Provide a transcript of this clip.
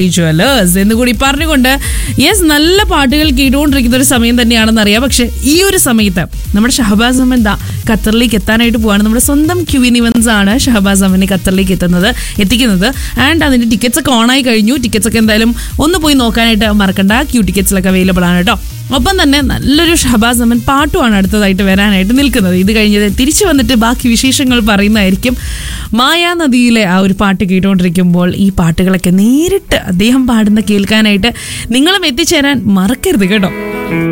Jewellers എന്ന് കൂടി പറഞ്ഞുകൊണ്ട് യെസ് നല്ല പാട്ടുകൾ കേട്ടുകൊണ്ടിരിക്കുന്ന ഒരു സമയം തന്നെയാണെന്ന് അറിയാം പക്ഷെ ഈ ഒരു സമയത്ത് നമ്മുടെ ഷഹബാസ് അമ്മൻ ദാ ഖത്തറിലേക്ക് എത്താനായിട്ട് പോവാണ് നമ്മുടെ സ്വന്തം ക്യൂവിൻ ഇവൻസ് ആണ് ഷഹബാസ് അമ്മനെ ഖത്തറിലേക്ക് എത്തുന്നത് എത്തിക്കുന്നത് ആൻഡ് അതിന്റെ ടിക്കറ്റ്സ് ഒക്കെ ഓണായി കഴിഞ്ഞു ടിക്കറ്റ്സ് ഒക്കെ എന്തായാലും ഒന്ന് പോയി നോക്കാനായിട്ട് മറക്കണ്ട ക്യൂ ടിക്കറ്റ്സിലൊക്കെ അവൈലബിൾ ആണ് കേട്ടോ ഒപ്പം തന്നെ നല്ലൊരു ഷഹബാസ് അമ്മൻ പാട്ടുമാണ് അടുത്തതായിട്ട് വരാനായിട്ട് നിൽക്കുന്നത് ഇത് കഴിഞ്ഞത് തിരിച്ചു വന്നിട്ട് ബാക്കി വിശേഷങ്ങൾ പറയുന്നതായിരിക്കും മായാനദിയിലെ ആ ഒരു പാട്ട് കേട്ടുകൊണ്ടിരിക്കുമ്പോൾ ഈ പാട്ടുകളൊക്കെ നേരിട്ട് അദ്ദേഹം പാടുന്ന കേൾക്കാനായിട്ട് നിങ്ങളും എത്തിച്ചേരാൻ മറക്കരുത് കേട്ടോ